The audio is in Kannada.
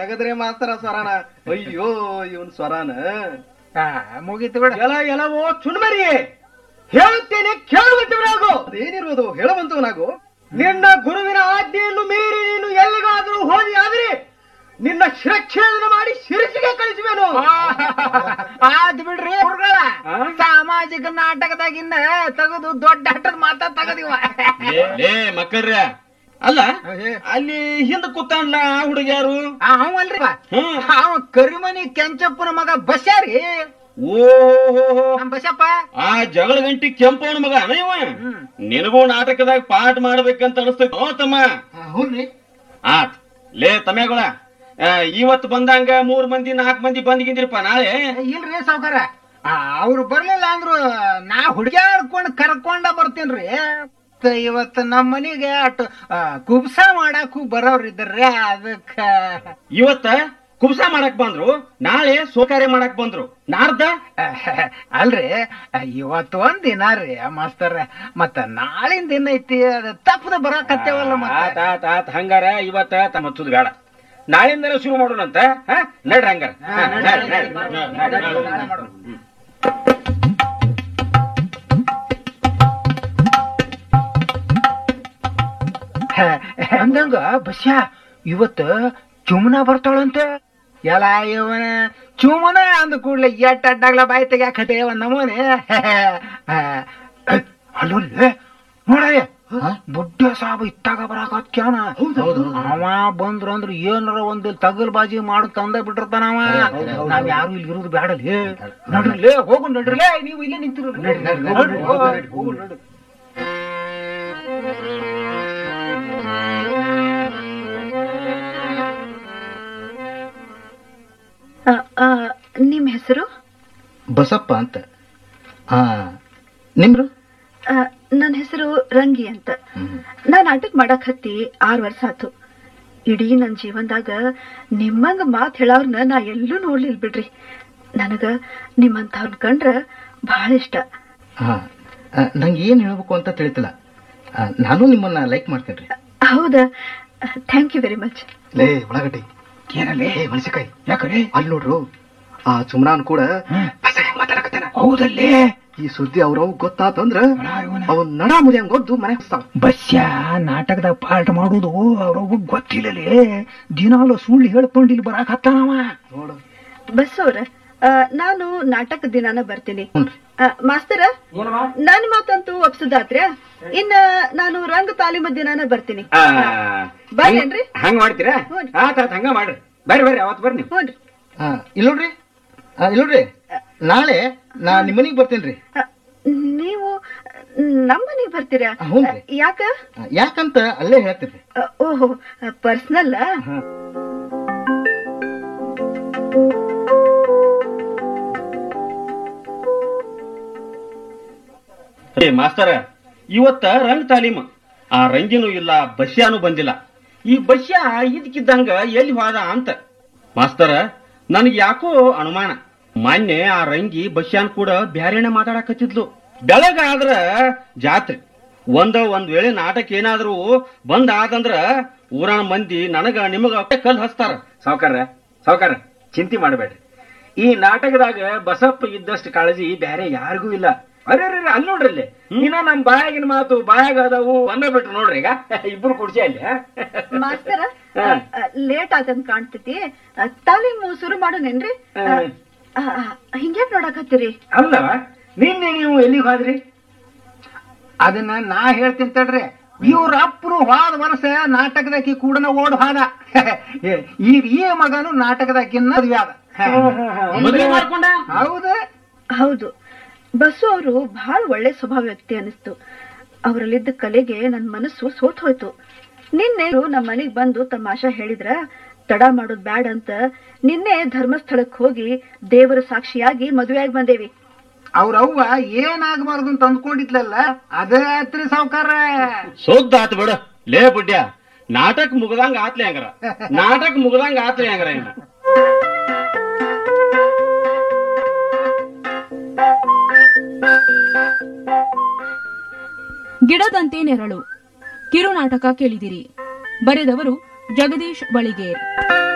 ತೆಗದ್ರೆ ಮಾಸ್ತರ ಸ್ವರಾನ ಅಯ್ಯೋ ಇವನ್ ಸ್ವರಾನ ಆ, ಮುಗೀತು ಬಿಡ ಎಲ ಎಲವೋ ಚುಣ್ಮರಿ ಹೇಳುತ್ತೇನೆ ಕೇಳುವಂತವನಾಗು ಅದೇನಿರುವುದು ಹೇಳುವಂತವನಾಗು ನಿನ್ನ ಗುರುವಿನ ಆಜ್ಞೆಯನ್ನು ಮೀರಿ ನೀನು ಎಲ್ಲಿಗಾದರೂ ಹೋದಿ ಆದ್ರೆ ನಿನ್ನ ಶಿರಚ್ಛೇದನ ಮಾಡಿ ಶಿರಸಿಗೆ ಕಳಿಸುವೆನು ಆದ್ ಬಿಡ್ರಿ ಗುರುಗಳ ಸಾಮಾಜಿಕ ನಾಟಕದಾಗಿನ್ನ ತೆಗೆದು ದೊಡ್ಡ ಆಟದ ಮಾತಾ ತೆಗದಿವ ಲೇ, ಲೇ ಮಕ್ಕಳ್ರ ಅಲ್ಲ ಅಲ್ಲಿ ಹಿಂದ ಕೂತಾನ್ಲ ಆ ಹುಡುಗ ಯಾರು ಅವಲ್ರಿ ಹ್ಮ್ ಅವ ಕರಿಮನಿ ಕೆಂಚಪ್ಪನ ಮಗ ಬಸ್ಯಾರಿ ಓಹೋ ನಮ್ ಬಸಪ್ಪ ಆ ಜಗಳ ಗಂಟಿ ಕೆಂಪವನ ಮಗ ಅನ ಇವ ನಿನಗೂ ನಾಟಕದಾಗ ಪಾಠ ಮಾಡ್ಬೇಕಂತ ಅನಿಸ್ತೈತೆ ಓ ತಮ್ಮ ಹೌದ್ರಿ ಆತ್ ಲೇ ತಮ್ಯಾಗಳ ಇವತ್ತು ಬಂದಂಗ ಮೂರ್ ಮಂದಿ ನಾಲ್ಕ್ ಮಂದಿ ಬಂದ್ಗಿಂದಿರಪ್ಪ ನಾಳೆ ಇಲ್ರಿ ಸಾವ್ಕಾರ ಅವ್ರು ಬರ್ಲಿಲ್ಲ ಅಂದ್ರು ನಾ ಹುಡ್ಗ್ಯಾಡ್ಕೊಂಡ್ ಕರ್ಕೊಂಡ ಬರ್ತೀನ್ರಿ ಮತ್ತ್ ಇವತ್ತು ನಮ್ ಮನಿಗೆ ಅಟ್ ಕುಬ್ಸ ಮಾಡಾಕು ಬರೋರ್ ಇದ್ರಿ ಅದಕ್ಕ ಇವತ್ತ ಕುಬ್ಸ ಮಾಡಕ್ ಬಂದ್ರು ನಾಳೆ ಸೋಕಾರ್ಯ ಮಾಡಕ್ ಬಂದ್ರು ನಾಡ್ದ ಅಲ್ರಿ ಇವತ್ತು ಒಂದ್ ದಿನ ರೀ ಮಾಸ್ತರ್ ಮತ್ತ ನಾಳಿನ ದಿನ ಐತಿ ಅದ ತಪ್ಪದ ಬರಾಕತ್ತೇವಲ್ಲ ಆತ್ ಮತ್ತ ಆತ್ ಆತ್ ಹಂಗಾರ ಇವತ್ತ ತಮ್ಮ ಹಚ್ಚುದ್ ಬೇಡ ನಾಳಿಂದನ ಶುರು ಮಾಡೋಣಂತ ಹಾ ನಡ್ರಿ ಹಂಗಾರ ಹಾ, ನಡ್ರಿ, ನಡ್ರಿ, ನಡ್ರಿ, ನಡ್ರಿ, ನಡ್ರಿ. ಅಂದಂಗ ಬಸ್ಯ ಇವತ್ತ ಚುಮನ ಬರ್ತಾಳಂತೆ ಎಲ್ಲ ಇವನ ಚುಮನ ಅಂದ ಕೂಡ್ಲೆ ಎಟ್ಟ ಅಡ್ಡಾಗ್ಲ ಬಾಯಿ ತೆಗ್ಯಾಕತೆ ಒಂದ್ ನಮೂನೆ ಅಲ್ಲೋರ್ಲೆ ನೋಡಯ್ಯ ಬುಡ್ಡ ಸಾಬ ಇತ್ತಾಗ ಬರಾಕತ್ಯಾನ ಅವ ಬಂದ್ರ ಅಂದ್ರ ಏನಾರ ಒಂದ್ ತಗಲ್ ಬಾಜಿ ಮಾಡು ತಂದ ಬಿಟ್ಟಿರ್ತಾನ ಅವ ನಾವ್ ಯಾರು ಇಲ್ಲಿ ಇರೋದು ಬ್ಯಾಡಲಿ ನಡ್ರಿಲೇ ಹೋಗು ನಡ್ರಿಲೇ ನೀವು ಇಲ್ಲೇ ನಿಂತಿರು ಹೋಗು ನಡ್ರಿ ಆ, ಆ, ನಿಮ್ ಹೆಸರು ಬಸಪ್ಪ ಅಂತ ಹಾ ನಿಮ್ರು ಆ, ನನ್ನ ಹೆಸರು ರಂಗಿ ಅಂತ ನಾ ನಾಟಕ ಮಾಡಕ್ ಹತ್ತಿ ಆರ್ ವರ್ಷ ಆತು ಇಡೀ ನನ್ ಜೀವನದಾಗ ನಿಮ್ಮಂಗ ಮಾತ್ ಹೇಳವ್ರನ್ನ ನಾ ಎಲ್ಲೂ ನೋಡ್ಲಿಲ್ ಬಿಡ್ರಿ ನನಗ ನಿಮ್ಮಂಥವ್ರನ್ ಕಂಡ್ರ ಬಹಳ ಇಷ್ಟ ಹಾ ನಂಗೆ ಏನ್ ಹೇಳ್ಬೇಕು ಅಂತ ತಿಳಿತಿಲ್ಲ ಆ, ನಾನು ನಿಮ್ಮನ್ನ ಲೈಕ್ ಮಾಡ್ತೇನ್ರಿ ಹೌದಾ ಥ್ಯಾಂಕ್ ಯು ವೆರಿ ಮಚ್ ಲೇ ಒಳಗಟ್ಟಿ ಏನಲ್ಲೇ ಏ ಮನಸಿಕಾಯಿ ಯಾಕರೆ ಅಲ್ಲಿ ನೋಡ್ರು ಆ ಸುಮ್ರಾನ್ ಕೂಡ ಮಾತಾಡಕತ್ತಾನ ಹೌದಲ್ಲೇ ಈ ಸುದ್ದಿ ಅವ್ರವ್ ಗೊತ್ತಾತಂದ್ರ ಅಣ್ಣ, ಇವನ. ಅವನ್ ನಡ ಮುರಿಯಂಗ್ ಗೊದ್ದು ಮನೆ ಹೊಸ್ತಾವ ಬಸ್ಯ ನಾಟಕದಾಗ ಪಾಠ ಮಾಡುದು ಅವ್ರೊಬ್ಬ ಗೊತ್ತಿಲ್ಲಲೇ ದಿನಾಲು ಸುಳ್ಳು ಹೇಳ್ಕೊಂಡು ಇಲ್ಲಿ ಬರಾಕ್ ಹತ್ತಾನವ ನೋಡು ಬಸ್ಸವ್ರ ನಾನು ನಾಟಕ ದಿನಾನ ಬರ್ತೀನಿ ಹುನ್ರಿ ಆ, ಮಾಸ್ತರ ನನ್ ಮಾತಂತೂ ಒಪ್ಸದಾತ್ರ್ಯ ಇನ್ನ ನಾನು ರಂಗ ತಾಲೀಮ ದಿನಾನ ಬರ್ತೀನಿ ಆ, ಬರ್ಲೇನ್ರಿ? ಹಂಗ್ ಮಾಡ್ತೀರಾ ಹ್ಞೂನ್ರಿ. ಆತ್ ಆತ್ ಹಂಗ ಮಾಡ್ರಿ ಬರ್ರಿ ಬರ್ರಿ ಅವತ್ ಬರ್ರಿ ನೀವು ಹ್ಞೂನ್ರಿ ಹಾ ಇಲ್ಲಿ ನೋಡ್ರಿ ಆ, ಇಲ್ಲಿ ನೋಡ್ರಿ ನಾಳೆ ನಾ ನಿಮ್ಮನಿಗ್ ಬರ್ತೇನ್ರಿ ಆ, ನೀವು ನಮ್ಮನೆಗ್ ಬರ್ತೀರಾ ಆ, ಹ್ಞೂನ್ರಿ. ಆ, ಯಾಕ ಆ, ಯಾಕಂತ ಅಲ್ಲೇ ಹೇಳ್ತೀರಿ ಆ, ಓಹೋ ಪರ್ಸನಲ್ ಏ ಮಾಸ್ತರ ಇವತ್ತ ರಂಗ್ ತಾಲೀಮ್ ಆ ರಂಗಿನೂ ಇಲ್ಲ ಬಸ್ಯಾನು ಬಂದಿಲ್ಲ ಈ ಬಸ್ಯ ಇದಕ್ಕಿದ್ದಂಗ ಎಲ್ಲಿ ಹೋದ ಅಂತ ಮಾಸ್ತರ ನನಗ್ ಯಾಕೋ ಅನುಮಾನ ಮೊನ್ನೆ ಆ ರಂಗಿ ಬಸ್ಯಾನ್ ಕೂಡ ಬ್ಯಾರೇನೆ ಮಾತಾಡಕತ್ತಿದ್ಲು ಬೆಳಗ ಆದ್ರ ಜಾತ್ರೆ ಒಂದ ಒಂದ್ ವೇಳೆ ನಾಟಕ ಏನಾದ್ರೂ ಬಂದ್ ಆದಂದ್ರ ಊರನ ಮಂದಿ ನನಗ ನಿಮಗ ಕಲ್ ಹಚ್ತಾರ ಸಾವ್ಕಾರ ಸಾವ್ಕಾರ ಚಿಂತೆ ಮಾಡಬೇಡ್ರಿ ಈ ನಾಟಕದಾಗ ಬಸಪ್ಪ ಇದ್ದಷ್ಟು ಕಾಳಜಿ ಬೇರೆ ಯಾರಿಗೂ ಇಲ್ಲ ಅರೆ ಅರೆ ಅಲ್ಲಿ ನೋಡ್ರಿ ಇಲ್ಲಿ ಇನ್ನ ನಮ್ ಬಾಯಾಗಿನ ಮಾತು ಬಾಯಾಗ ಅದಾವು ಒಂದ ಬಿಟ್ರು ನೋಡ್ರಿ ಈಗ ಇಬ್ರು ಕುಡ್ಸಿ ಅಲ್ಲಿ ಆ? ಮಾಸ್ತರ ಹಾ. ಲೇಟ್ ಆದಂಗ್ ಕಾಣ್ತೈತಿ ಆ, ತಾಲೀಮು ಶುರು ಮಾಡೋನೇನ್ರಿ ಹಾ. ಹಿಂಗ್ಯಾಕ್ ನೋಡಕತ್ತೀರಿ ಅಲ್ಲವ ನಿನ್ನೆ ನೀವು ಎಲ್ಲಿಗೆ ಹೋದ್ರಿ ಅದನ್ನ ನಾ ಹೇಳ್ತೀನಿ ತಡ್ರಿ ಇವ್ರ ಅಪ್ಪರು ಹೋದ ವರ್ಷ ನಾಟಕದಾಕಿ ಕೂಡ ಓಡ್ ಹೋದ ಈಗ ಈ ಮಗನು ನಾಟಕದಾಕಿನ್ನ ಮದ್ವೆ ಆದ ಮದುವೆ ಮಾಡ್ಕೊಂಡ ಹೌದು ಹೌದು ಬಸ್ಸು ಅವರು ಬಹಳ ಒಳ್ಳೆ ಸ್ವಭಾವ ವ್ಯಕ್ತಿ ಅನಿಸ್ತು ಅವರಲ್ಲಿದ್ದ ಕಲೆಗೆ ನನ್ ಮನಸ್ಸು ಸೋತ್ ಹೋಯ್ತು ನಿನ್ನೆ ನಮ್ಮ ಮನೆಗ್ ಬಂದು ತಮಾಷಾ ಹೇಳಿದ್ರ ತಡ ಮಾಡೋದ್ ಬ್ಯಾಡ ಅಂತ ನಿನ್ನೆ ಧರ್ಮಸ್ಥಳಕ್ ಹೋಗಿ ದೇವರ ಸಾಕ್ಷಿಯಾಗಿ ಮದುವೆಯಾಗಿ ಬಂದೇವಿ ಅವ್ರ ಅವ್ವ ಏನಾಗಬಾರ್ದು ಅಂತ ಅಂದ್ಕೊಂಡಿದ್ಲಲ್ಲ ಅದೇ ಆತ್ರಿ ಸಾವ್ಕಾರ ಸೋದ್ದ ಆತ್ ಬಿಡು ಲೇ ಬುಡ್ಯ ನಾಟಕ ಮುಗ್ದಂಗ ಆತ್ಲಿ ಹಂಗಾರ ನಾಟಕ ಮುಗ್ದಂಗ ಆತ್ಲಿ ಹಂಗಾರ ಇನ್ನ ಗಿಡದಂತೆ ನೆರಳು ಕಿರುನಾಟಕ ಕೇಳಿದಿರಿ ಬರೆದವರು ಜಗದೀಶ್ ಬಳಿಗೇರ್